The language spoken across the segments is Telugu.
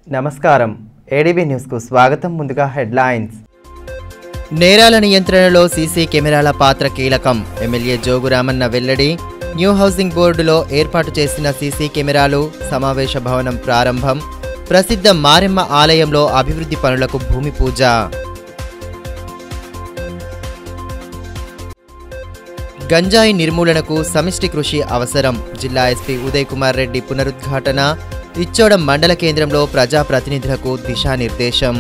నమస్కారం ఏడీబీ న్యూస్కు స్వాగతం ముందుగా హెడ్లైన్స్ నేరాల నియంత్రణలో సీసీ కెమెరాల పాత్ర కీలకం ఎమ్మెల్యే జోగురామన్న వెల్లడి న్యూ హౌసింగ్ బోర్డులో ఏర్పాటు చేసిన సీసీ కెమెరాలు సమావేశ భవనం ప్రారంభం ప్రసిద్ధ మారెమ్మ ఆలయంలో అభివృద్ధి పనులకు భూమి పూజ గంజాయి నిర్మూలనకు సమిష్టి కృషి అవసరం జిల్లా ఎస్పీ ఉదయ్ కుమార్ రెడ్డి పునరుద్ఘాటన ఇచ్చోడం మండల కేంద్రంలో ప్రజాప్రతినిధులకు దిశానిర్దేశం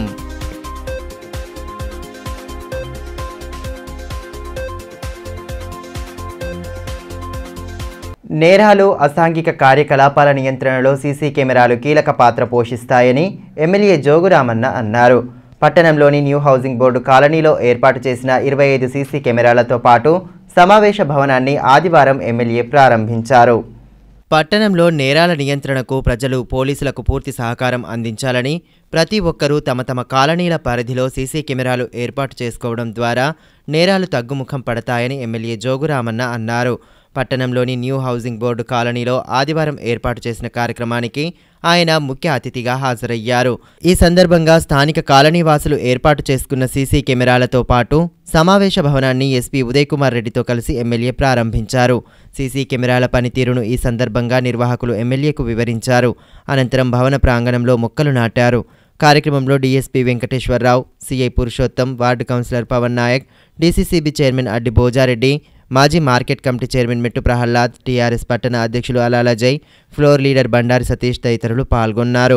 నేరాలు అసాంఘిక కార్యకలాపాల నియంత్రణలో సీసీ కెమెరాలు కీలక పాత్ర పోషిస్తాయని ఎమ్మెల్యే జోగురామన్న అన్నారు పట్టణంలోని న్యూ హౌసింగ్ బోర్డు కాలనీలో ఏర్పాటు చేసిన ఇరవై ఐదు సీసీ కెమెరాలతో పాటు సమావేశ భవనాన్ని ఆదివారం ఎమ్మెల్యే ప్రారంభించారు పట్టణంలో నేరాల నియంత్రణకు ప్రజలు పోలీసులకు పూర్తి సహకారం అందించాలని ప్రతి ఒక్కరూ తమ తమ కాలనీల పరిధిలో సీసీ కెమెరాలు ఏర్పాటు చేసుకోవడం ద్వారా నేరాలు తగ్గుముఖం పడతాయని ఎమ్మెల్యే జోగురామన్న అన్నారు పట్టణంలోని న్యూ హౌసింగ్ బోర్డు కాలనీలో ఆదివారం ఏర్పాటు చేసిన కార్యక్రమానికి ఆయన ముఖ్య అతిథిగా హాజరయ్యారు ఈ సందర్భంగా స్థానిక కాలనీ వాసులు ఏర్పాటు చేసుకున్న సీసీ కెమెరాలతో పాటు సమావేశ భవనాన్ని ఎస్పీ ఉదయ్ కుమార్ రెడ్డితో కలిసి ఎమ్మెల్యే ప్రారంభించారు సీసీ కెమెరాల పనితీరును ఈ సందర్భంగా నిర్వాహకులు ఎమ్మెల్యేకు వివరించారు అనంతరం భవన ప్రాంగణంలో మొక్కలు నాటారు కార్యక్రమంలో DSP Venkateswara Rao CI Purushottam ward councillor Pavan Nayak DCCB chairman Addi Bhojareddy మాజీ market committee chairman Mettu Prahlad TRS పట్టణ అధ్యక్షులు అలాల జై ఫ్లోర్ లీడర్ బండారి సతీష్ తదితరులు పాల్గొన్నారు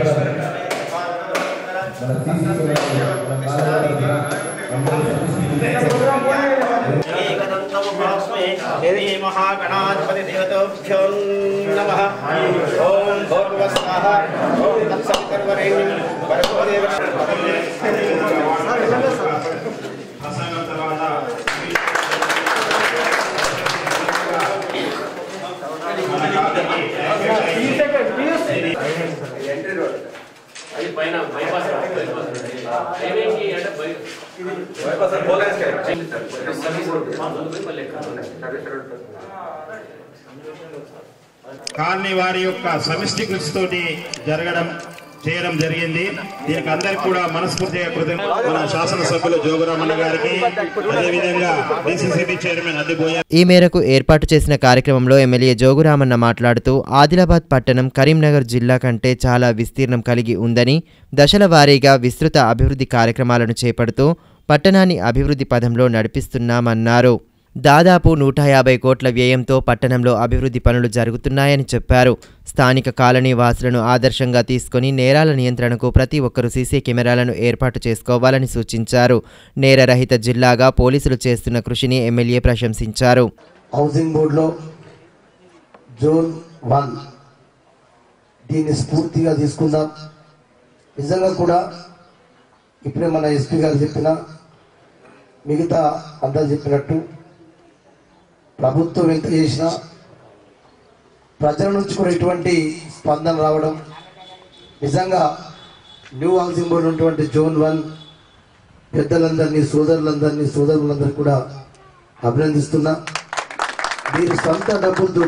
దేవీ మహాగణాధిపతి దేవతోభ్యో నమ ఓం భోర్వస్వాహ ఓం తత్సవితర్వరేణ్యం భర్గో దేవ కాలనీ వారి యొక్క సమిష్టి కృషితోటి జరగడం చేయడం జరిగింది దీనికి అందరికి కూడా మనస్ఫూర్తిగా కృతజ్ఞ మన శాసనసభ్యులు జోగురామన్న గారికి అదేవిధంగా డిసిసిబి చైర్మన్ అడ్డిపోయే ఈ మేరకు ఏర్పాటు చేసిన కార్యక్రమంలో ఎమ్మెల్యే జోగురామన్న మాట్లాడుతూ ఆదిలాబాద్ పట్టణం కరీంనగర్ జిల్లా కంటే చాలా విస్తీర్ణం కలిగి ఉందని దశల వారీగా విస్తృత అభివృద్ధి కార్యక్రమాలను చేపడుతూ పట్టణాన్ని అభివృద్ధి పథంలో నడిపిస్తున్నామన్నారు దాదాపు నూట యాభై కోట్ల వ్యయంతో పట్టణంలో అభివృద్ధి పనులు జరుగుతున్నాయని చెప్పారు స్థానిక కాలనీ వాసులను ఆదర్శంగా తీసుకొని నేరాల నియంత్రణకు ప్రతి ఒక్కరూ సీసీ కెమెరాలను ఏర్పాటు చేసుకోవాలని సూచించారు నేరరహిత జిల్లాగా పోలీసులు చేస్తున్న కృషిని ఎమ్మెల్యే ప్రశంసించారు హౌసింగ్ బోర్డులో జోన్ వన్ దీన్ని స్ఫూర్తిగా తీసుకుందాం నిజంగా కూడా ఇప్పుడే మన ఎస్పీ గారు చెప్పిన మిగతా అంతా చెప్పినట్టు ప్రభుత్వం ఎంత చేసినా ప్రజల నుంచి కూడా ఎటువంటి స్పందన రావడం నిజంగా న్యూ హౌసింగ్ బోర్డు ఉన్నటువంటి జోన్ వన్ పెద్దలందరినీ సోదరులందరినీ సోదరులందరినీ కూడా అభినందిస్తున్నా మీరు సొంత డబ్బులతో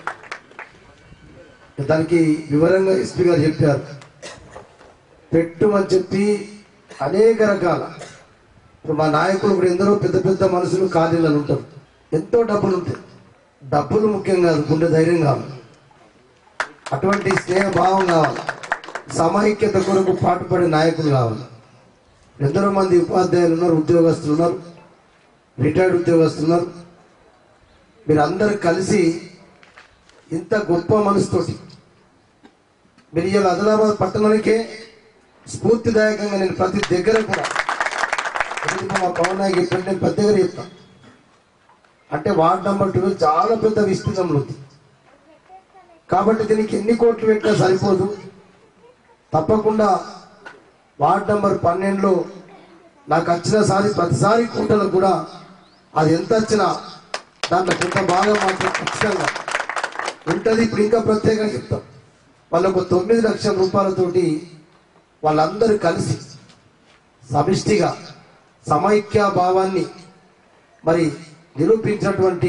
దానికి వివరంగా ఎస్పీ గారు చెప్పారు పెట్టుమని చెప్పి అనేక రకాల ఇప్పుడు మా నాయకులు కూడా ఎందరో పెద్ద పెద్ద మనుషులు ఖాళీలలో ఉంటారు ఎంతో డబ్బులు ఉంటాయి డబ్బులు ముఖ్యం కాదు గుండె ధైర్యం కావాలి అటువంటి స్నేహ భావం కావాలి సమైక్యత కొరకు పాటుపడే నాయకులు కావాలి ఎందరో మంది ఉపాధ్యాయులు ఉన్నారు ఉద్యోగస్తులు ఉన్నారు రిటైర్డ్ ఉద్యోగస్తులు ఉన్నారు మీరు అందరు కలిసి ఇంత గొప్ప మనసుతోటి మీరు ఇవాళ ఆదిలాబాద్ పట్టణానికే స్ఫూర్తిదాయకంగా నేను ప్రతి దగ్గర కూడా ఎందుకంటే మా పవన్ నాయక్ చెప్పండి నేను ప్రతి దగ్గర చెప్తాను అంటే వార్డ్ నెంబర్ ట్వెల్వ్ చాలా పెద్ద విస్తీర్ణంలో ఉంది కాబట్టి దీనికి ఎన్ని కోట్లు పెట్టినా సరిపోదు తప్పకుండా వార్డ్ నెంబర్ పన్నెండులో నాకు వచ్చిన సారి ప్రతిసారి కుంటలకు కూడా అది ఎంత వచ్చినా దాంట్లో కొంత భాగం మాత్రం ఖచ్చితంగా ఉంటుంది ఇప్పుడు ఇంకా ప్రత్యేకంగా చెప్తాం వాళ్ళకు తొమ్మిది లక్షల రూపాయలతోటి వాళ్ళందరూ కలిసి సమిష్టిగా సమైక్య భావాన్ని మరి నిరూపించినటువంటి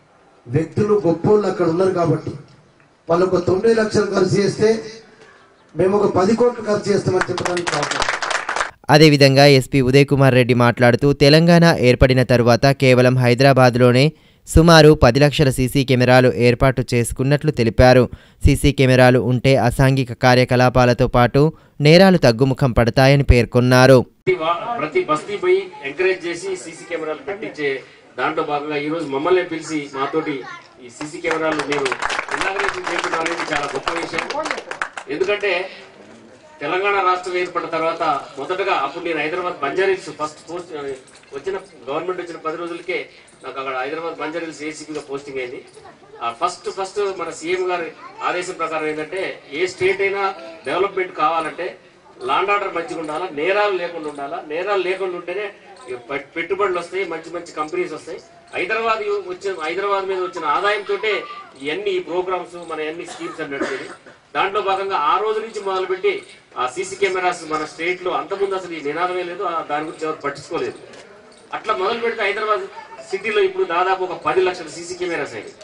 వ్యక్తులు గొప్పోళ్ళు అక్కడ ఉన్నారు కాబట్టి వాళ్ళకు తొమ్మిది లక్షలు ఖర్చు చేస్తే మేము ఒక పది కోట్లు ఖర్చు చేస్తామని చెప్పడానికి కాదు అదేవిధంగా ఎస్పీ ఉదయ్ కుమార్ రెడ్డి మాట్లాడుతూ తెలంగాణ ఏర్పడిన తరువాత కేవలం హైదరాబాద్లోనే సుమారు పది లక్షల సీసీ కెమెరాలు ఏర్పాటు చేసుకున్నట్లు తెలిపారు సీసీ కెమెరాలు ఉంటే అసాంఘిక కార్యకలాపాలతో పాటు నేరాలు తగ్గుముఖం పడతాయని పేర్కొన్నారు ప్రతి వా- ప్రతి బస్తీ పోయి ఎంకరేజ్ చేసి సీసీ కెమెరాలు పెట్టించే దాంట్లో భాగంగా ఈ రోజు మమ్మల్ని పిలిచి మాతోటి ఈ సీసీ కెమెరాలు మీరు ఇనాగ్రేషన్ చేయడం అనేది చాలా గొప్ప విషయం ఎందుకంటే తెలంగాణ రాష్ట్రం ఏర్పడిన తర్వాత మొదటగా అప్పుడు నేను హైదరాబాద్ బంజారీల్స్ ఫస్ట్ పోస్ట్ వచ్చిన గవర్నమెంట్ వచ్చిన పది రోజులకే నాకు అక్కడ హైదరాబాద్ బంజారీల్స్ ఏసీపీగా పోస్టింగ్ అయింది ఆ ఫస్ట్ ఫస్ట్ మన సీఎం గారి ఆదేశం ప్రకారం ఏంటంటే ఏ స్టేట్ అయినా డెవలప్మెంట్ కావాలంటే లాండ్ ఆర్డర్ మంచిగా ఉండాలా నేరాలు లేకుండా ఉండాలా నేరాలు లేకుండా ఉంటేనే ఇక పెట్- పెట్టుబడులు వస్తాయి మంచి మంచి కంపెనీస్ వస్తాయి హైదరాబాద్ యు- వచ్చిన హైదరాబాద్ మీద వచ్చిన ఆదాయంతో ఇవన్నీ ప్రోగ్రామ్స్ మన అన్ని స్కీమ్స్ అని నడిచేది దాంట్లో భాగంగా ఆ రోజు నుంచి మొదలుపెట్టి ఆ సీసీ కెమెరాస్ మన స్టేట్ లో అంతకుముందు అసలు ఈ నినాదమే లేదు ఆ దాని గురించి ఎవరు పట్టించుకోలేదు అట్లా మొదలు పెడితే హైదరాబాద్ సిటీలో ఇప్పుడు దాదాపు ఒక పది లక్షల సీసీ కెమెరాస్ అయ్యాయి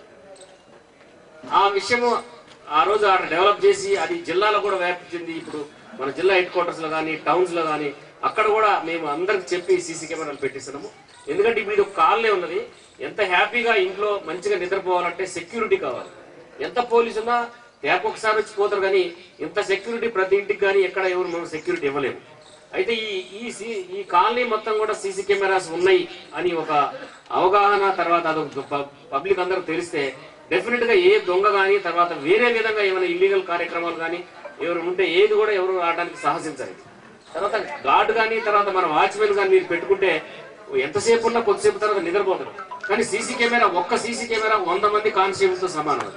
ఆ విషయము ఆ రోజు అక్కడ డెవలప్ చేసి అది జిల్లాలో కూడా వ్యాప్తి చెంది ఇప్పుడు మన జిల్లా హెడ్ క్వార్టర్స్ లో కానీ టౌన్స్ లో కానీ అక్కడ కూడా మేము అందరికి చెప్పి సీసీ కెమెరాలు పెట్టిస్తున్నాము ఎందుకంటే ఇప్పుడు ఇది ఒక కాలనే ఉన్నది ఎంత హ్యాపీగా ఇంట్లో మంచిగా నిద్రపోవాలంటే సెక్యూరిటీ కావాలి ఎంత పోలీసు ఉన్నా తేప ఒకసారి వచ్చి పోతారు కానీ ఇంత సెక్యూరిటీ ప్రతి ఇంటికి కానీ ఎక్కడ ఎవరు మనం సెక్యూరిటీ ఇవ్వలేము అయితే ఈ ఈ సి- ఈ కాలనీ మొత్తం కూడా సీసీ కెమెరాస్ ఉన్నాయి అని ఒక అవగాహన తర్వాత అదొక ప- పబ్లిక్ అందరూ తెలిస్తే డెఫినెట్ గా ఏ దొంగ కానీ తర్వాత వేరే విధంగా ఏమైనా ఇల్లీగల్ కార్యక్రమాలు కానీ ఎవరు ఉంటే ఏది కూడా ఎవరు రావడానికి సాహసించాలి తర్వాత గార్డ్ కానీ తర్వాత మన వాచ్మెన్ కానీ మీరు పెట్టుకుంటే ఎంతసేపు ఉన్నా కొద్దిసేపు తర్వాత నిద్రపోతారు కానీ సీసీ కెమెరా ఒక్క సీసీ కెమెరా వంద మంది కానిస్టేబుల్ తో సమానం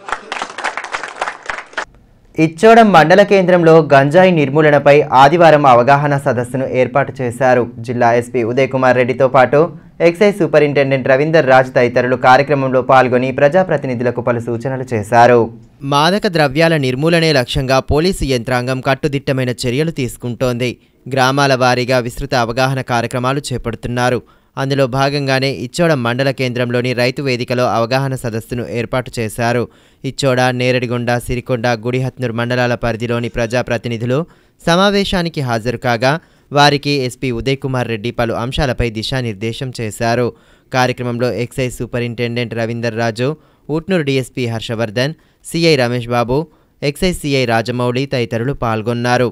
ఇచ్చోడం మండల కేంద్రంలో గంజాయి నిర్మూలనపై ఆదివారం అవగాహన సదస్సును ఏర్పాటు చేశారు జిల్లా ఎస్పీ ఉదయ్ కుమార్ రెడ్డితో పాటు ఎక్సైజ్ సూపరింటెండెంట్ రవీందర్ రాజ్ తదితరులు కార్యక్రమంలో పాల్గొని ప్రజాప్రతినిధులకు పలు సూచనలు చేశారు మాదక ద్రవ్యాల నిర్మూలనే లక్ష్యంగా పోలీసు యంత్రాంగం కట్టుదిట్టమైన చర్యలు తీసుకుంటోంది గ్రామాల వారీగా విస్తృత అవగాహన కార్యక్రమాలు చేపడుతున్నారు అందులో భాగంగానే ఇచ్చోడ మండల కేంద్రంలోని రైతు వేదికలో అవగాహన సదస్సును ఏర్పాటు చేశారు ఇచ్చోడ నేరడిగొండ సిరికొండ గుడిహత్నూర్ మండలాల పరిధిలోని ప్రజాప్రతినిధులు సమావేశానికి హాజరు కాగా వారికి ఎస్పీ ఉదయ్ కుమార్ రెడ్డి పలు అంశాలపై దిశానిర్దేశం చేశారు కార్యక్రమంలో excise superintendent Ravinder Raju Utnoor DSP Harshavardhan CI Ramesh Babu excise CI Rajamouli తదితరులు పాల్గొన్నారు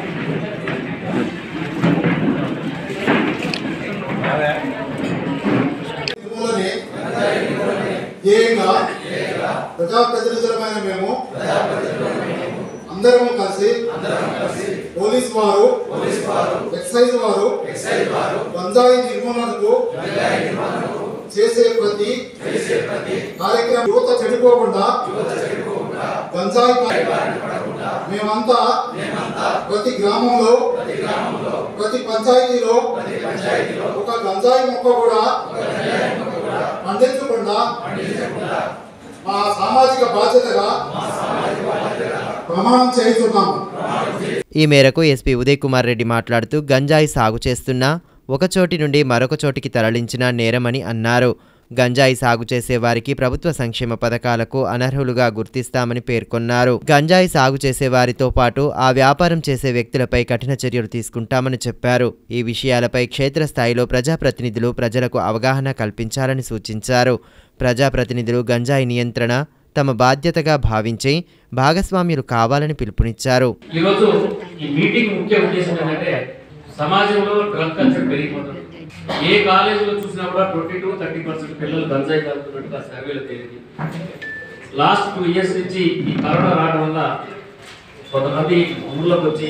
నిర్మూలనే ధ్యేయంగా ప్రజాప్రతినిధులమైన మేము అందరము కలిసి పోలీస్ వారు ఎక్సైజ్ వారు గంజాయి నిర్మూలనకు చేసే ప్రతి కార్యక్రమం యువత చెడిపోకుండా గంజాయి మేమంతా ప్రతి గ్రామంలో ప్రతి పంచాయతీలో ఒక గంజాయి మొక్క కూడా పండించకుండా మా సామాజిక బాధ్యతగా ప్రమాణం చేస్తున్నాము ఈ మేరకు ఎస్పీ ఉదయ్ కుమార్ రెడ్డి మాట్లాడుతూ గంజాయి సాగు చేస్తున్నా ఒక చోటి నుండి మరొక చోటికి తరలించిన నేరమని అన్నారు గంజాయి సాగు చేసే వారికి ప్రభుత్వ సంక్షేమ పథకాలకు అనర్హులుగా గుర్తిస్తామని పేర్కొన్నారు గంజాయి సాగు చేసే వారితో పాటు ఆ వ్యాపారం చేసే వ్యక్తులపై కఠిన చర్యలు తీసుకుంటామని చెప్పారు ఈ విషయాలపై క్షేత్రస్థాయిలో ప్రజాప్రతినిధులు ప్రజలకు అవగాహన కల్పించాలని సూచించారు ప్రజాప్రతినిధులు గంజాయి నియంత్రణ తమ బాధ్యతగా భావించి భాగస్వామ్యులు కావాలని పిలుపునిచ్చారు ఈరోజు ఈ మీటింగ్ ముఖ్య ఉద్దేశం ఏంటంటే సమాజంలో డ్రగ్ కల్చర్ పెరిగిపోతుంది ఏ కాలేజీలో చూసినా కూడా ట్వంటీ టు థర్టీ పర్సెంట్ పిల్లలు గంజాయి తాగుతున్నట్టుగా సర్వేలో తేలింది లాస్ట్ టూ ఇయర్స్ నుంచి ఈ కరోనా రావడం వల్ల కొంతమంది ఊర్లోకి వచ్చి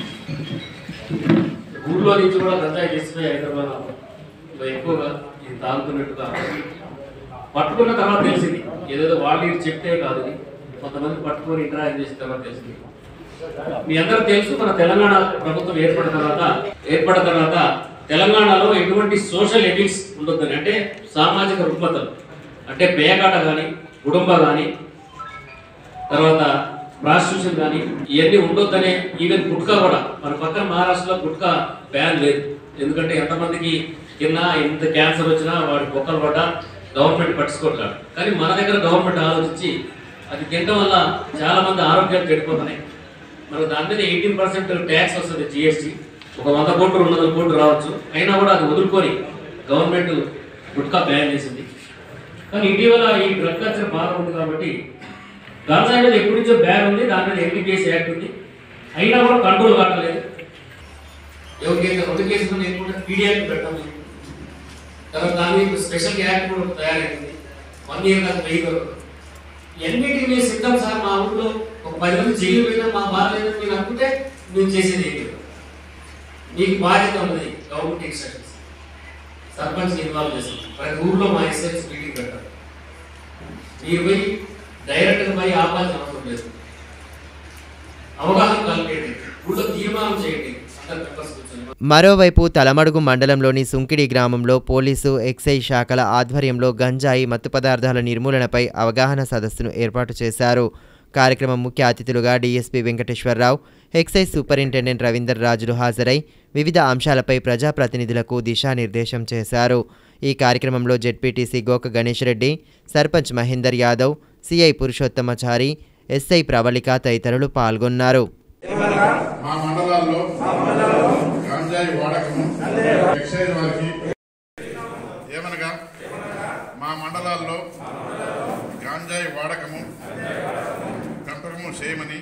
ఊర్లో నుంచి కూడా గంజాయి తీసుకుని హైదరాబాద్ ఎక్కువగా ఇది తాగుతున్నట్టుగా పట్టుకున్న తర్వాత తెలిసింది ఏదేదో వాళ్ళు ఇది చెప్తే కాదు ఇది. కొంతమంది పట్టుకొని ఇంటరాక్ట్ చేసిన తర్వాత తెలిసింది మీ అందరూ తెలుసు మన తెలంగాణ ప్రభుత్వం ఏర్పడిన తర్వాత ఏర్పడిన తర్వాత తెలంగాణలో ఎటువంటి సోషల్ ఎథిక్స్ ఉండొద్దని అంటే సామాజిక రుగ్మతలు అంటే పేకాట కానీ కుటుంబ కానీ తర్వాత ప్రాస్టిట్యూషన్ కానీ ఇవన్నీ ఉండొద్దనే ఈవెన్ గుట్కా కూడా మన పక్కన మహారాష్ట్రలో గుట్కా బ్యాన్ లేదు ఎందుకంటే ఎంతమందికి కింద ఎంత క్యాన్సర్ వచ్చినా వాడి బొక్కలు పడ్డా గవర్నమెంట్ పట్టించుకోవట్లేదు కానీ మన దగ్గర గవర్నమెంట్ ఆలోచించి అది తినడం వల్ల చాలా మంది ఆరోగ్యాలు చెడిపోతున్నాయి మనకు దాని మీద ఎయిటీన్ పర్సెంట్ ట్యాక్స్ వస్తుంది జిఎస్టీ ఒక వంద కోట్లు రెండు వందల కోట్లు రావచ్చు అయినా కూడా అది వదులుకొని గవర్నమెంట్ గుట్కా బ్యాన్ చేసింది కానీ ఇటీవల ఈ డ్రగ్ కల్చర్ బాగా ఉంది కాబట్టి గంజాయి మీద ఎప్పటి నుంచో బ్యాన్ ఉంది దాని మీద ఎన్టీపీఎస్ యాక్ట్ ఉంది అయినా కూడా కంట్రోల్ కావట్లేదు ఎవరికైతే రెండు కేసులు నేను కూడా పీడియాకి పెట్టాము తర్వాత దాని మీద స్పెషల్ యాక్ట్ కూడా తయారైంది వన్ ఇయర్ కాదు వెయ్యి వరకు ఎన్నిటికి మేము సిద్ధం సార్ మా ఊళ్ళో ఒక పది మంది జైలు పోయినా మా బాధ లేదని మీరు అనుకుంటే మేము చేసేది ఏంటి మీకు బాధ్యత ఉన్నది గవర్నమెంట్ ఇన్స్ట్రక్షన్స్ సర్పంచ్ ఇన్వాల్వ్ చేస్తాం ప్రతి ఊర్లో మా ఎస్ఐస్ మీటింగ్ పెట్టారు మీరు పోయి డైరెక్ట్గా పోయి ఆపాల్సిన అవసరం లేదు అవగాహన కల్పించండి ఊళ్ళో తీర్మానం చేయండి అందరు మెంబర్స్ కూర్చొని మరోవైపు తలమడుగు మండలంలోని సుంకిడి గ్రామంలో పోలీసు ఎక్సైజ్ శాఖల ఆధ్వర్యంలో గంజాయి మత్తు పదార్థాల నిర్మూలనపై అవగాహన సదస్సును ఏర్పాటు చేశారు కార్యక్రమం ముఖ్య అతిథులుగా DSP Venkateswara Rao excise superintendent Ravinder రాజులు హాజరై వివిధ అంశాలపై ప్రజాప్రతినిధులకు దిశానిర్దేశం చేశారు ఈ కార్యక్రమంలో ZPTC Goka Ganesh Reddy sarpanch Mahender Yadav CI Purushothamachari SI Pravalika తదితరులు పాల్గొన్నారు మా మండలాల్లో గాంజాయి వాడకము ఎక్సైజ్ వారికి ఏమనగా మా మండలాల్లో గాంజాయి వాడకము కంట్రోలము చేయమని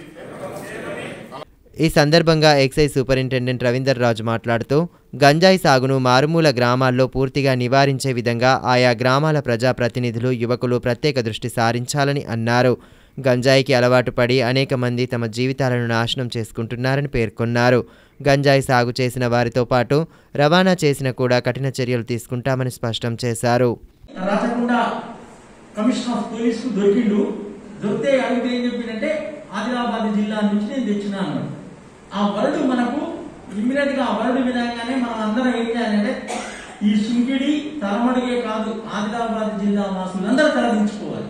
ఈ సందర్భంగా ఎక్సైజ్ సూపరింటెండెంట్ రవీందర్ రాజు మాట్లాడుతూ గంజాయి సాగును మారుమూల గ్రామాల్లో పూర్తిగా నివారించే విధంగా ఆయా గ్రామాల ప్రజాప్రతినిధులు యువకులు ప్రత్యేక దృష్టి సారించాలని అన్నారు గంజాయికి అలవాటు పడి అనేక మంది తమ జీవితాలను నాశనం చేసుకుంటున్నారని పేర్కొన్నారు గంజాయి సాగు చేసిన వారితో పాటు రవాణా చేసిన కూడా కఠిన చర్యలు తీసుకుంటామని స్పష్టం చేశారు రాచకుండా కమిషనర్ ఆఫ్ పోలీస్ దొరికిండు దొరికితే అడిగితే ఏం చెప్పిందంటే ఆదిలాబాద్ జిల్లా నుంచి నేను తెచ్చినా అన్నాడు ఆ వరడు మనకు ఇమ్మీడియట్ గా ఆ వరడు వినగానే మనం అందరం ఏం చేయాలంటే ఈ సుంకిడి తలమడిగే కాదు ఆదిలాబాద్ జిల్లా వాసులందరూ తరలించుకోవాలి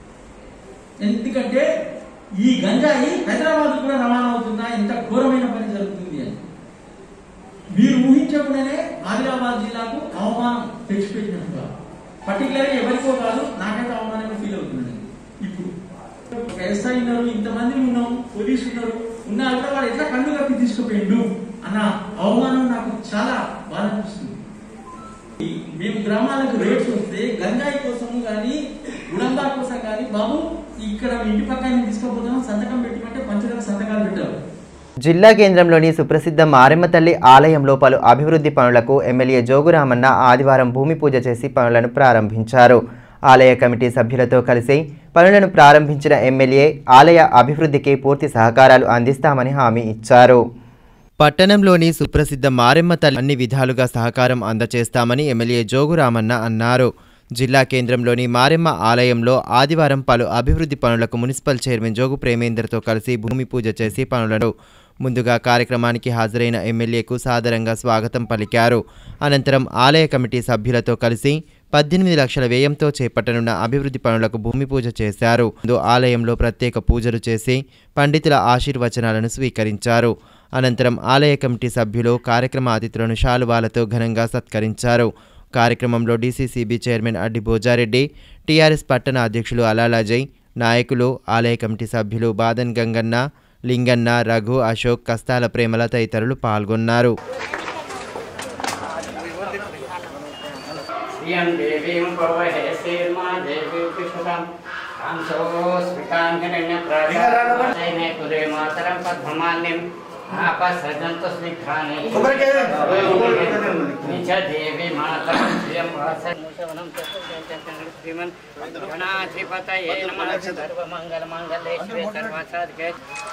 ఎందుకంటే ఈ గంజాయి హైదరాబాద్ కూడా రవాణా అవుతుందా ఎంత ఘోరమైన పని జరుగుతుంది అని మీరు ఊహించకుండానే ఆదిలాబాద్ జిల్లాకు అవమానం తెచ్చిపెట్టినట్టుగా పర్టికులర్గా ఎవరికో కాదు నాకైతే అవమానంగా ఫీల్ అవుతున్నాను ఇప్పుడు ఒక ఎస్ఐ ఉన్నారు ఇంతమంది ఉన్నాం పోలీసు ఉన్నారు ఉన్నా కూడా వాడు ఎట్లా కళ్ళు కప్పి తీసుకుపోయిండు అన్న అవమానం నాకు చాలా బాధ అనిపిస్తుంది ఈ- మేము గ్రామాలకు రేట్స్ వస్తే గంజాయి కోసము కానీ గుడంబా కోసం కానీ బాబు ఇక్కడ మీ ఇంటి పక్కన తీసుకుపోతాం సంతకం పెట్టమంటే పంచదార సంతకాలు పెట్టారు జిల్లా కేంద్రంలోని సుప్రసిద్ధ మారెమ్మ తల్లి ఆలయంలో పలు అభివృద్ధి పనులకు ఎమ్మెల్యే జోగురామన్న ఆదివారం భూమి పూజ చేసి పనులను ప్రారంభించారు ఆలయ కమిటీ సభ్యులతో కలిసి పనులను ప్రారంభించిన ఎమ్మెల్యే ఆలయ అభివృద్ధికి పూర్తి సహకారాలు అందిస్తామని హామీ ఇచ్చారు పట్టణంలోని సుప్రసిద్ధ మారెమ్మ తల్లి అన్ని విధాలుగా సహకారం అందచేస్తామని ఎమ్మెల్యే జోగురామన్న అన్నారు జిల్లా కేంద్రంలోని మారెమ్మ ఆలయంలో ఆదివారం పలు అభివృద్ధి పనులకు మున్సిపల్ చైర్మన్ జోగు ప్రేమేందర్తో కలిసి భూమి పూజ చేసి పనులను ముందుగా కార్యక్రమానికి హాజరైన ఎమ్మెల్యేకు సాదరంగా స్వాగతం పలికారు అనంతరం ఆలయ కమిటీ సభ్యులతో కలిసి పద్దెనిమిది లక్షల వ్యయంతో చేపట్టనున్న అభివృద్ధి పనులకు భూమి పూజ చేశారు ముందు ఆలయంలో ప్రత్యేక పూజలు చేసి పండితుల ఆశీర్వచనాలను స్వీకరించారు అనంతరం ఆలయ కమిటీ సభ్యులు కార్యక్రమ అతిథులను శాలువాలతో ఘనంగా సత్కరించారు కార్యక్రమంలో DCCB chairman Addi Bhojareddy TRS పట్టణ అధ్యక్షులు అలాలాజయ్ నాయకులు ఆలయ కమిటీ సభ్యులు బాదన్ గంగన్న లింగన్న రఘు అశోక్ కస్తాల ప్రేమల తదితరులు పాల్గొన్నారు శ్రియం దేవీం పవహే శీర్మా దేవీ విష్ణుతాం కాంసోస్మితాంగరణ్యప్రాచైనే కురే మాతరం పద్మమాన్యం ఆపసృజంతు స్నిగ్ధాని నిచ దేవి మాతరం శ్రియం వాసముశవనం శ్రీమన్ గణాధిపతయే నమః సర్వమంగళ మంగళే శివే సర్వాసాధికే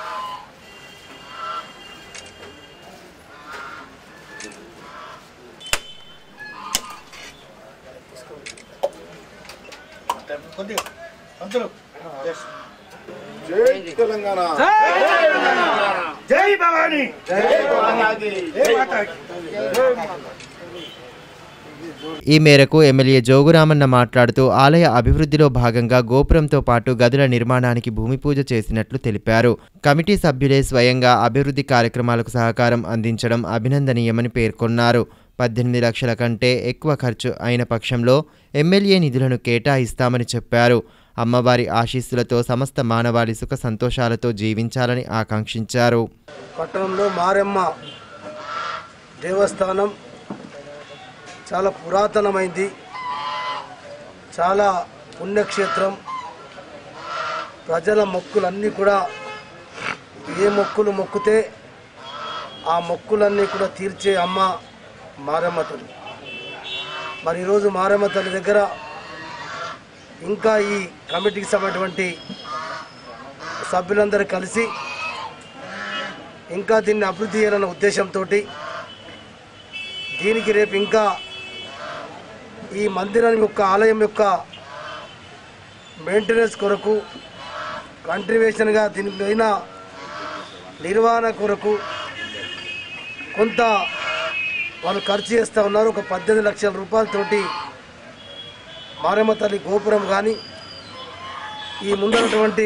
ఈ మేరకు ఎమ్మెల్యే జోగురామన్న మాట్లాడుతూ ఆలయ అభివృద్ధిలో భాగంగా గోపురంతో పాటు గదుల నిర్మాణానికి భూమి పూజ చేసినట్లు తెలిపారు కమిటీ సభ్యులే స్వయంగా అభివృద్ధి కార్యక్రమాలకు సహకారం అందించడం అభినందనీయమని పేర్కొన్నారు పద్దెనిమిది లక్షల కంటే ఎక్కువ ఖర్చు అయిన పక్షంలో ఎమ్మెల్యే నిధులను కేటాయిస్తామని చెప్పారు అమ్మవారి ఆశీస్సులతో సమస్త మానవాళి సుఖ సంతోషాలతో జీవించాలని ఆకాంక్షించారు పట్టణంలో మారెమ్మ దేవస్థానం చాలా పురాతనమైంది చాలా పుణ్యక్షేత్రం ప్రజల మొక్కులన్నీ కూడా ఏ మొక్కులు మొక్కుతే ఆ మొక్కులన్నీ కూడా తీర్చే అమ్మ మారమ్మ తల్లి మరి ఈరోజు మారమ్మ తల్లి దగ్గర ఇంకా ఈ కమిటీకి సంబంధించినటువంటి సభ్యులందరూ కలిసి ఇంకా దీన్ని అభివృద్ధి చేయాలన్న ఉద్దేశంతో దీనికి రేపు ఇంకా ఈ మందిరం యొక్క ఆలయం యొక్క మెయింటెనెన్స్ కొరకు కంట్రిబ్యూషన్గా దీనిపైన నిర్వహణ కొరకు కొంత వాళ్ళు ఖర్చు చేస్తూ ఉన్నారు ఒక పద్దెనిమిది లక్షల రూపాయలతోటి మారమ్మ తల్లి గోపురం కానీ ఈ ముందరటువంటి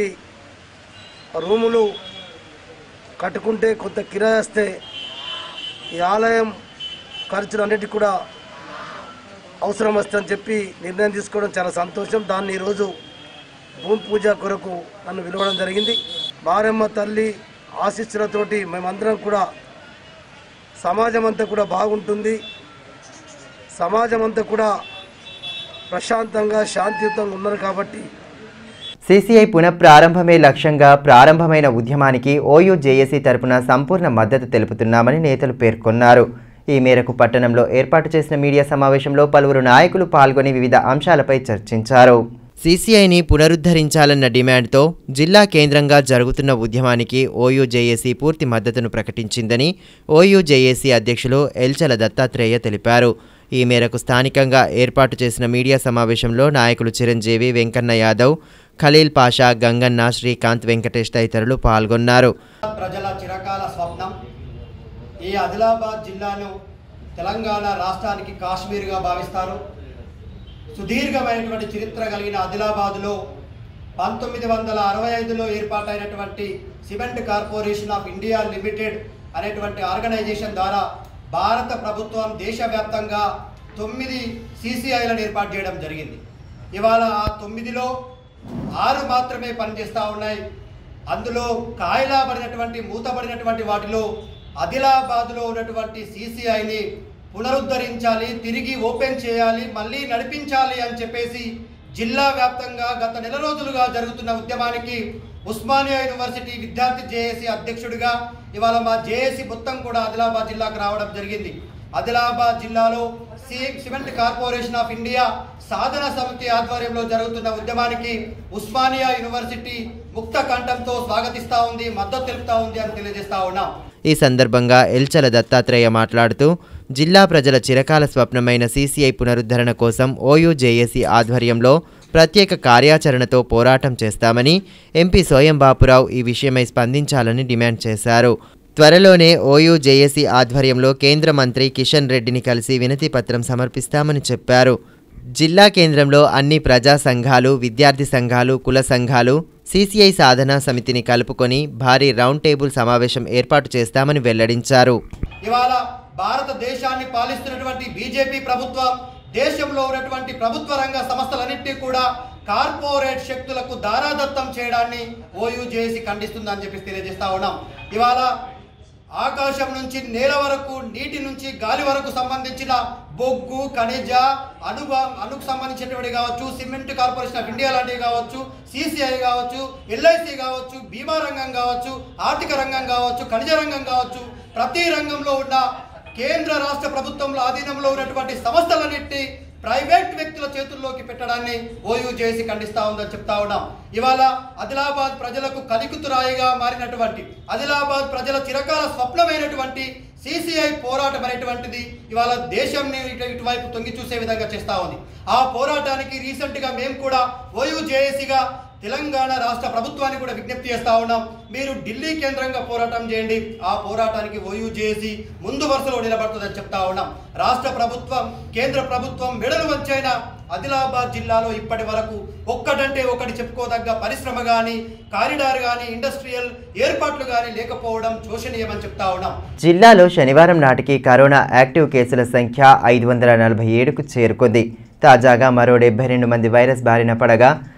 రూములు కట్టుకుంటే కొంత కిరాయి వస్తే ఈ ఆలయం ఖర్చులు అన్నిటికీ కూడా అవసరం వస్తుందని చెప్పి నిర్ణయం తీసుకోవడం చాలా సంతోషం దాన్ని ఈరోజు భూమి పూజ కొరకు నన్ను పిలవడం జరిగింది మారమ్మ తల్లి ఆశీస్సులతోటి మేమందరం కూడా సమాజం అంతా కూడా బాగుంటుంది సమాజం అంతా కూడా ప్రశాంతంగా శాంతియుతంగా ఉన్నారు కాబట్టి సీసీఐ పునఃప్రారంభమే లక్ష్యంగా ప్రారంభమైన ఉద్యమానికి ఓయూ జేఏసీ తరపున సంపూర్ణ మద్దతు తెలుపుతున్నామని నేతలు పేర్కొన్నారు ఈ మేరకు పట్టణంలో ఏర్పాటు చేసిన మీడియా సమావేశంలో పలువురు నాయకులు పాల్గొని వివిధ అంశాలపై చర్చించారు సీసీఐని పునరుద్ధరించాలన్న డిమాండ్తో జిల్లా కేంద్రంగా జరుగుతున్న ఉద్యమానికి ఓయూ జేఏసీ పూర్తి మద్దతును ప్రకటించిందని ఓయూ జేఏసీ అధ్యక్షులు ఎల్చల దత్తాత్రేయ తెలిపారు ఈ మేరకు స్థానికంగా ఏర్పాటు చేసిన మీడియా సమావేశంలో నాయకులు చిరంజీవి వెంకన్న యాదవ్ ఖలీల్ పాషా గంగన్న శ్రీకాంత్ వెంకటేష్ తదితరులు పాల్గొన్నారు ప్రజల చిరకాల స్వప్నం ఈ ఆదిలాబాద్ జిల్లాను తెలంగాణ రాష్ట్రానికి కాశ్మీర్గా భావిస్తారు సుదీర్ఘమైనటువంటి చరిత్ర కలిగిన ఆదిలాబాదులో పంతొమ్మిది వందల అరవై ఐదులో ఏర్పాటైనటువంటి cement corporation of India limited అనేటువంటి ఆర్గనైజేషన్ ద్వారా భారత ప్రభుత్వం దేశవ్యాప్తంగా తొమ్మిది సీసీఐలను ఏర్పాటు చేయడం జరిగింది ఇవాళ ఆ తొమ్మిదిలో ఆరు మాత్రమే పనిచేస్తూ ఉన్నాయి అందులో కాయలాబడినటువంటి మూతబడినటువంటి వాటిలో ఆదిలాబాద్లో ఉన్నటువంటి సీసీఐని పునరుద్ధరించాలి తిరిగి ఓపెన్ చేయాలి మళ్ళీ నడిపించాలి అని చెప్పేసి జిల్లా వ్యాప్తంగా గత నెల రోజులుగా జరుగుతున్న ఉద్యమానికి ఉస్మానియా యూనివర్సిటీ విద్యార్థి జేఏసీ అధ్యక్షుడిగా ఇవాళ మా జేఏసీ మొత్తం కూడా ఆదిలాబాద్ జిల్లాకు రావడం జరిగింది ఆదిలాబాద్ జిల్లాలో C cement corporation of India సాధన సమితి ఆధ్వర్యంలో జరుగుతున్న ఉద్యమానికి ఉస్మానియా యూనివర్సిటీ ముక్త కంఠంతో స్వాగతిస్తా ఉంది మద్దతు తెలుపుతా ఉంది అని తెలియజేస్తా ఉన్నాం ఈ సందర్భంగా ఎల్చల దత్తాత్రేయ మాట్లాడుతూ జిల్లా ప్రజల చిరకాల స్వప్నమైన సీసీఐ పునరుద్ధరణ కోసం ఓయూ జేఏసీ ఆధ్వర్యంలో ప్రత్యేక కార్యాచరణతో పోరాటం చేస్తామని ఎంపీ సోయం బాపురావు ఈ విషయమై స్పందించాలని డిమాండ్ చేశారు త్వరలోనే ఓయూ జేఏసీ ఆధ్వర్యంలో కేంద్ర మంత్రి కిషన్ రెడ్డిని కలిసి వినతి పత్రం సమర్పిస్తామని చెప్పారు జిల్లా కేంద్రంలో అన్ని ప్రజా సంఘాలు విద్యార్థి సంఘాలు కుల సంఘాలు సీసీఐ సాధనా సమితిని కలుపుకొని భారీ రౌండ్ టేబుల్ సమావేశం ఏర్పాటు చేస్తామని వెల్లడించారు ఇవాళ భారతదేశాన్ని పాలిస్తున్నటువంటి బీజేపీ ప్రభుత్వం దేశంలో ఉన్నటువంటి ప్రభుత్వ రంగ సంస్థలన్నింటినీ కూడా కార్పొరేట్ శక్తులకు దారాదత్తం చేయడాన్ని ఓయూ చేసి ఖండిస్తుందని చెప్పి తెలియజేస్తా ఉన్నాం ఇవాళ ఆకాశం నుంచి నేల వరకు నీటి నుంచి గాలి వరకు సంబంధించిన బొగ్గు ఖనిజ అణు అణుకు సంబంధించినటువంటి కావచ్చు సిమెంట్ కార్పొరేషన్ ఆఫ్ ఇండియా లాంటివి కావచ్చు సిసిఐ కావచ్చు ఎల్ఐసి కావచ్చు బీమా రంగం కావచ్చు ఆర్థిక రంగం కావచ్చు ఖనిజ రంగం కావచ్చు ప్రతి రంగంలో ఉన్న కేంద్ర రాష్ట్ర ప్రభుత్వంలో ఆధీనంలో ఉన్నటువంటి సంస్థలన్నింటినీ ప్రైవేట్ వ్యక్తుల చేతుల్లోకి పెట్టడాన్ని ఓయూ చేసి ఖండిస్తా ఉందని చెప్తా ఉన్నాం ఇవాళ ఆదిలాబాద్ ప్రజలకు కలికుతురాయిగా మారినటువంటి ఆదిలాబాద్ ప్రజల చిరకాల స్వప్నమైనటువంటి సిసిఐ పోరాటం అనేటువంటిది ఇవాళ దేశంని ఇటు- ఇటువైపు తొంగి చూసే విధంగా చేస్తా ఉంది ఆ పోరాటానికి రీసెంట్ గా మేము కూడా ఓయూ జేఏసీగా తెలంగాణ రాష్ట్ర ప్రభుత్వాన్ని కూడా విజ్ఞప్తి చేస్తా ఉన్నాం మీరు ఢిల్లీ కేంద్రంగా పోరాటం చేయండి ఆ పోరాటానికి ఓయూ చేసి ముందు వరుసలో నిలబడుతుందని చెప్తా ఉన్నాం రాష్ట్ర ప్రభుత్వం కేంద్ర ప్రభుత్వం మెడలు వంచైన ఆదిలాబాద్ జిల్లాలో ఇప్పటి వరకు ఒక్కటంటే ఒకటి చెప్పుకోదగ్గ పరిశ్రమ కానీ కారిడార్ కానీ ఇండస్ట్రియల్ ఏర్పాట్లు కానీ లేకపోవడం శోషనీయమని చెప్తా ఉన్నాం జిల్లాలో శనివారం నాటికి కరోనా యాక్టివ్ కేసుల సంఖ్య ఐదు వందల నలభై ఏడుకు చేరుకుంది తాజాగా మరో డెబ్బై రెండు మంది వైరస్ బారిన పడగా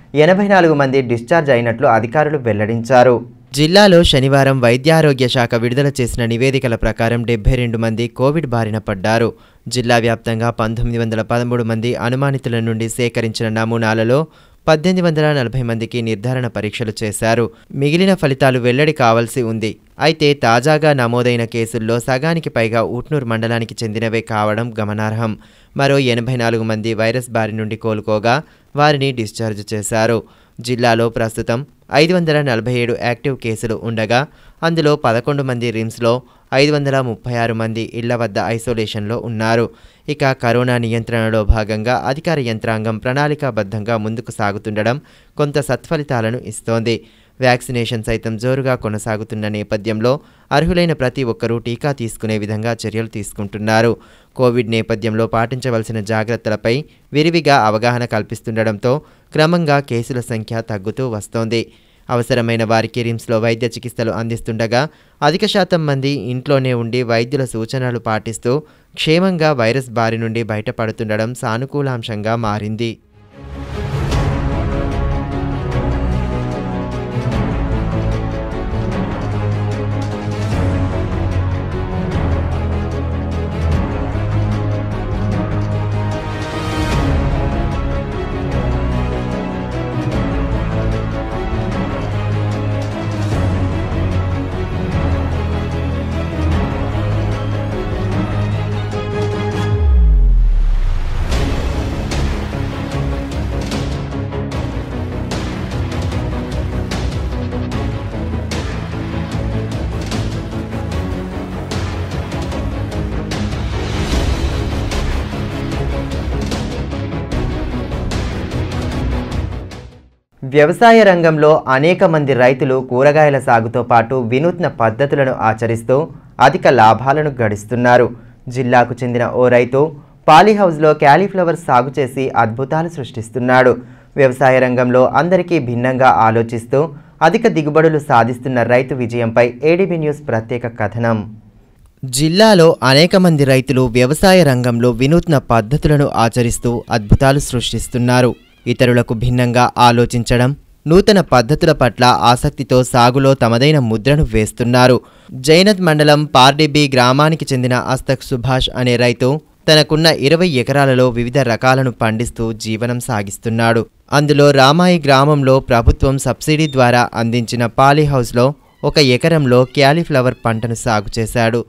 ఎనభై నాలుగు మంది డిశ్చార్జ్ అయినట్లు అధికారులు వెల్లడించారు జిల్లాలో శనివారం వైద్యారోగ్య శాఖ విడుదల చేసిన నివేదికల ప్రకారం డెబ్బై రెండు మంది కోవిడ్ బారిన పడ్డారు జిల్లా వ్యాప్తంగా పంతొమ్మిది వందల పదమూడు మంది అనుమానితుల నుండి సేకరించిన నమూనాలలో పద్దెనిమిది వందల నలభై మందికి నిర్ధారణ పరీక్షలు చేశారు మిగిలిన ఫలితాలు వెల్లడి కావాల్సి ఉంది అయితే తాజాగా నమోదైన కేసుల్లో సగానికి పైగా ఊట్నూరు మండలానికి చెందినవే కావడం గమనార్హం మరో ఎనభై నాలుగు మంది వైరస్ బారి నుండి కోలుకోగా వారిని డిశ్చార్జ్ చేశారు జిల్లాలో ప్రస్తుతం ఐదు వందల నలభై ఏడు యాక్టివ్ కేసులు ఉండగా అందులో పదకొండు మంది రిమ్స్లో ఐదు వందల ముప్పై ఆరు మంది ఇళ్ల వద్ద ఐసోలేషన్లో ఉన్నారు ఇక కరోనా నియంత్రణలో భాగంగా అధికార యంత్రాంగం ప్రణాళికాబద్ధంగా ముందుకు సాగుతుండడం కొంత సత్ఫలితాలను ఇస్తోంది వ్యాక్సినేషన్ సైతం జోరుగా కొనసాగుతున్న నేపథ్యంలో అర్హులైన ప్రతి ఒక్కరూ టీకా తీసుకునే విధంగా చర్యలు తీసుకుంటున్నారు కోవిడ్ నేపథ్యంలో పాటించవలసిన జాగ్రత్తలపై విరివిగా అవగాహన కల్పిస్తుండడంతో క్రమంగా కేసుల సంఖ్య తగ్గుతూ వస్తోంది అవసరమైన వారికి రిమ్స్లో వైద్య చికిత్సలు అందిస్తుండగా అధిక శాతం మంది ఇంట్లోనే ఉండి వైద్యుల సూచనలు పాటిస్తూ క్షేమంగా వైరస్ బారి నుండి బయటపడుతుండడం సానుకూలాంశంగా మారింది వ్యవసాయ రంగంలో అనేక మంది రైతులు కూరగాయల సాగుతో పాటు వినూత్న పద్ధతులను ఆచరిస్తూ అధిక లాభాలను గడిస్తున్నారు జిల్లాకు చెందిన ఓ రైతు పాలీహౌస్లో క్యాలీఫ్లవర్ సాగు చేసి అద్భుతాలు సృష్టిస్తున్నాడు వ్యవసాయ రంగంలో అందరికీ భిన్నంగా ఆలోచిస్తూ అధిక దిగుబడులు సాధిస్తున్న రైతు విజయంపై ఏడీబీ న్యూస్ ప్రత్యేక కథనం జిల్లాలో అనేక మంది రైతులు వ్యవసాయ రంగంలో వినూత్న పద్ధతులను ఆచరిస్తూ అద్భుతాలు సృష్టిస్తున్నారు ఇతరులకు భిన్నంగా ఆలోచించడం నూతన పద్ధతుల పట్ల ఆసక్తితో సాగులో తమదైన ముద్రను వేస్తున్నారు జైనత్ మండలం పార్డిబి గ్రామానికి చెందిన అస్తక్ సుభాష్ అనే రైతు తనకున్న ఇరవై ఎకరాలలో వివిధ రకాలను పండిస్తూ జీవనం సాగిస్తున్నాడు అందులో రామాయి గ్రామంలో ప్రభుత్వం సబ్సిడీ ద్వారా అందించిన పాలీహౌస్లో ఒక ఎకరంలో క్యాలీఫ్లవర్ పంటను సాగు చేశాడు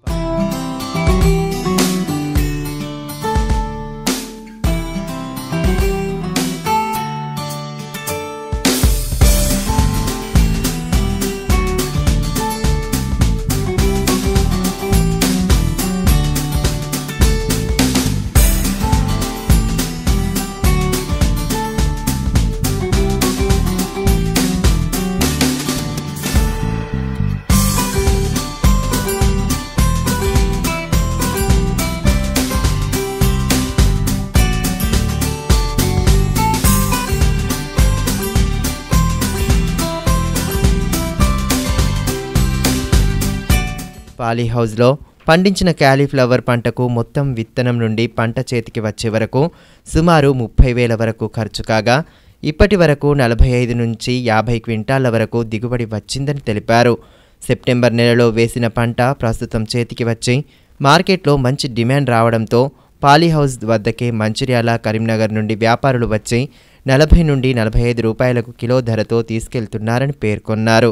పాలీహౌస్లో పండించిన క్యాలీఫ్లవర్ పంటకు మొత్తం విత్తనం నుండి పంట చేతికి వచ్చే వరకు సుమారు ముప్పై వేల వరకు ఖర్చు కాగా ఇప్పటి వరకు నలభై ఐదు నుంచి యాభై క్వింటాళ్ల వరకు దిగుబడి వచ్చిందని తెలిపారు సెప్టెంబర్ నెలలో వేసిన పంట ప్రస్తుతం చేతికి వచ్చి మార్కెట్లో మంచి డిమాండ్ రావడంతో పాలీహౌస్ వద్దకే మంచిర్యాల కరీంనగర్ నుండి వ్యాపారులు వచ్చి నలభై నుండి నలభై ఐదు రూపాయలకు కిలో ధరతో తీసుకెళ్తున్నారని పేర్కొన్నారు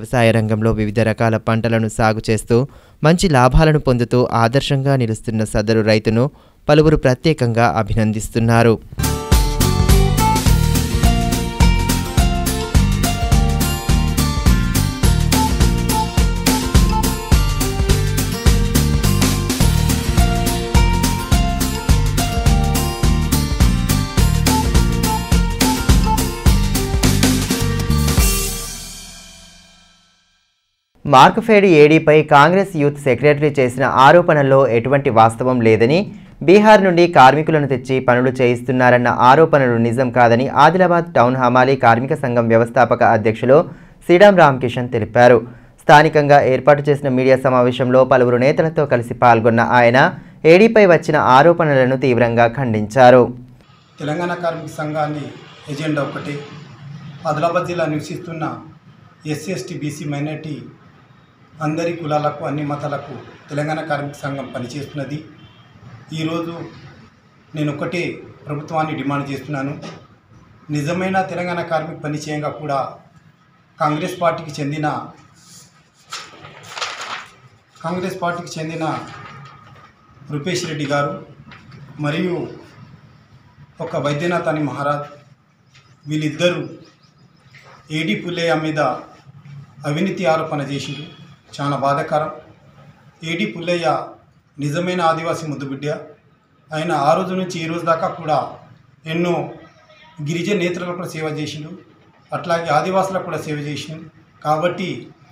వ్యవసాయ రంగంలో వివిధ రకాల పంటలను సాగు చేస్తూ మంచి లాభాలను పొందుతూ ఆదర్శంగా నిలుస్తున్న సదరు రైతును పలువురు ప్రత్యేకంగా అభినందిస్తున్నారు మార్క్ఫెడ్ ఏడీపై కాంగ్రెస్ యూత్ సెక్రటరీ చేసిన ఆరోపణల్లో ఎటువంటి వాస్తవం లేదని బీహార్ నుండి కార్మికులను తెచ్చి పనులు చేయిస్తున్నారన్న ఆరోపణలు నిజం కాదని ఆదిలాబాద్ టౌన్ హమాలీ కార్మిక సంఘం వ్యవస్థాపక అధ్యక్షులు శ్రీరామ్ రామకిషన్ తెలిపారు స్థానికంగా ఏర్పాటు చేసిన మీడియా సమావేశంలో పలువురు నేతలతో కలిసి పాల్గొన్న ఆయన ఏడీపై వచ్చిన ఆరోపణలను తీవ్రంగా ఖండించారు తెలంగాణ కార్మిక సంఘాన్ని ఎజెండా ఒకటి ఆదిలాబాద్ జిల్లా నివసిస్తున్న ఎస్సీ ఎస్టీ బీసీ మైనార్టీ అందరి కులాలకు అన్ని మతాలకు తెలంగాణ కార్మిక సంఘం పనిచేస్తున్నది ఈరోజు నేను ఒకటే ప్రభుత్వాన్ని డిమాండ్ చేస్తున్నాను నిజమైన తెలంగాణ కార్మిక పని చేయంగా కూడా కాంగ్రెస్ పార్టీకి చెందిన కాంగ్రెస్ పార్టీకి చెందిన రూపేష్ రెడ్డి గారు మరియు ఒక వైద్యనాథ్ అని మహారాజ్ వీళ్ళిద్దరూ ఏడి పుల్లయ్య మీద అవినీతి ఆరోపణ చేసిండు చాలా బాధాకరం ఏడి పుల్లయ్య నిజమైన ఆదివాసీ ముద్దుబిడ్డ ఆయన ఆ రోజు నుంచి ఈ రోజు దాకా కూడా ఎన్నో గిరిజన నేతలకు కూడా సేవ చేసిండు అట్లాగే ఆదివాసులకు కూడా సేవ చేసిండు కాబట్టి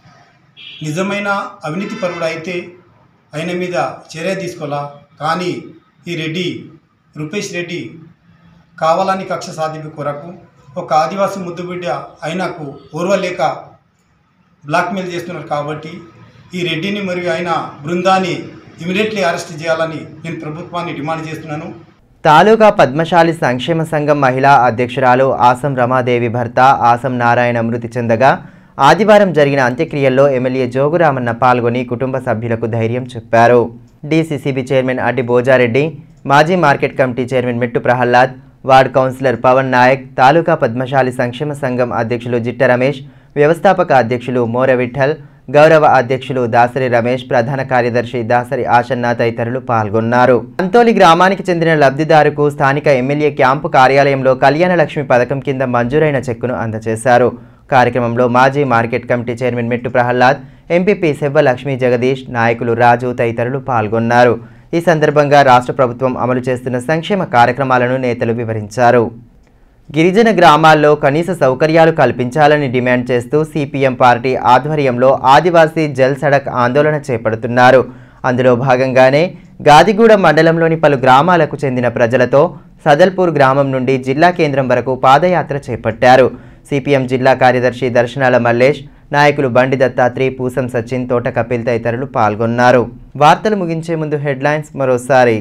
నిజమైన అవినీతి పరుడు అయితే ఆయన మీద చర్య తీసుకోవాలా కానీ ఈ రెడ్డి రూపేష్ రెడ్డి కావాలని కక్ష సాధింపు కొరకు ఒక ఆదివాసీ ముద్దుబిడ్డ ఆయనకు ఓర్వలేక బ్లాక్మెయిల్ చేస్తున్నారు కాబట్టి ఈ రెడ్డిని మరియు ఆయన బృందాన్ని ఇమీడియట్లీ అరెస్ట్ చేయాలని నేను ప్రభుత్వాన్ని డిమాండ్ చేస్తున్నాను తాలూకా పద్మశాలి సంక్షేమ సంఘం మహిళా అధ్యక్షురాలు ఆసం రమాదేవి భర్త ఆసం నారాయణ మృతి చెందగా ఆదివారం జరిగిన అంత్యక్రియల్లో ఎమ్మెల్యే జోగురామన్న పాల్గొని కుటుంబ సభ్యులకు ధైర్యం చెప్పారు డీసీసీబీ చైర్మన్ అడ్డి బోజారెడ్డి మాజీ market committee chairman Mettu Prahlad ward councillor Pavan Nayak taluka Padmashali సంక్షేమ సంఘం అధ్యక్షులు జిట్ట రమేష్ వ్యవస్థాపక అధ్యక్షులు మోర విఠల్ గౌరవ అధ్యక్షులు దాసరి రమేష్ ప్రధాన కార్యదర్శి దాసరి ఆశన్న తదితరులు పాల్గొన్నారు అంతోలి గ్రామానికి చెందిన లబ్ధిదారుకు స్థానిక ఎమ్మెల్యే క్యాంపు కార్యాలయంలో కళ్యాణ లక్ష్మి పథకం కింద మంజూరైన చెక్కును అందజేశారు కార్యక్రమంలో మాజీ market committee chairman Mettu Prahlad MPP Sevva Lakshmi Jagadish నాయకులు రాజు తదితరులు పాల్గొన్నారు ఈ సందర్భంగా రాష్ట్ర ప్రభుత్వం అమలు చేస్తున్న సంక్షేమ కార్యక్రమాలను నేతలు వివరించారు గిరిజన గ్రామాల్లో కనీస సౌకర్యాలు కల్పించాలని డిమాండ్ చేస్తూ సిపిఎం పార్టీ ఆధ్వర్యంలో ఆదివాసీ జల్ సడక్ ఆందోళన చేపడుతున్నారు అందులో భాగంగానే గాదిగూడ మండలంలోని పలు గ్రామాలకు చెందిన ప్రజలతో సదల్పూర్ గ్రామం నుండి జిల్లా కేంద్రం వరకు పాదయాత్ర చేపట్టారు సిపిఎం జిల్లా కార్యదర్శి దర్శనాల మల్లేష్ నాయకులు బండి దత్తాత్రి పూసం సచిన్ తోట కపిల్ తదితరులు పాల్గొన్నారు వార్తలు ముగించే ముందు హెడ్లైన్స్ మరోసారి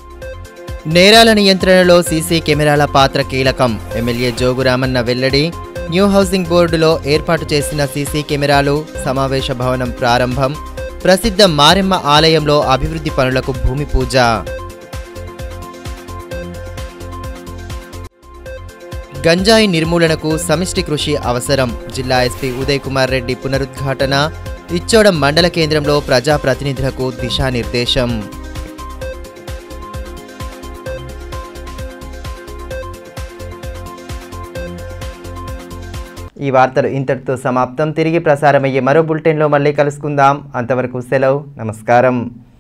నేరాల నియంత్రణలో సీసీ కెమెరాల పాత్ర కీలకం ఎమ్మెల్యే జోగురామన్న వెల్లడి న్యూ హౌసింగ్ బోర్డులో ఏర్పాటు చేసిన సీసీ కెమెరాలు సమావేశ భవనం ప్రారంభం ప్రసిద్ధ మారెమ్మ ఆలయంలో అభివృద్ధి పనులకు భూమి పూజ గంజాయి నిర్మూలనకు సమిష్టి కృషి అవసరం జిల్లా ఎస్పీ ఉదయ్ కుమార్ రెడ్డి పునరుద్ఘాటన ఇచ్చోడం మండల కేంద్రంలో ప్రజాప్రతినిధులకు దిశానిర్దేశం ఈ వార్తలు ఇంతటితో సమాప్తం తిరిగి ప్రసారమయ్యే మరో బులెటిన్లో మళ్ళీ కలుసుకుందాం అంతవరకు సెలవు నమస్కారం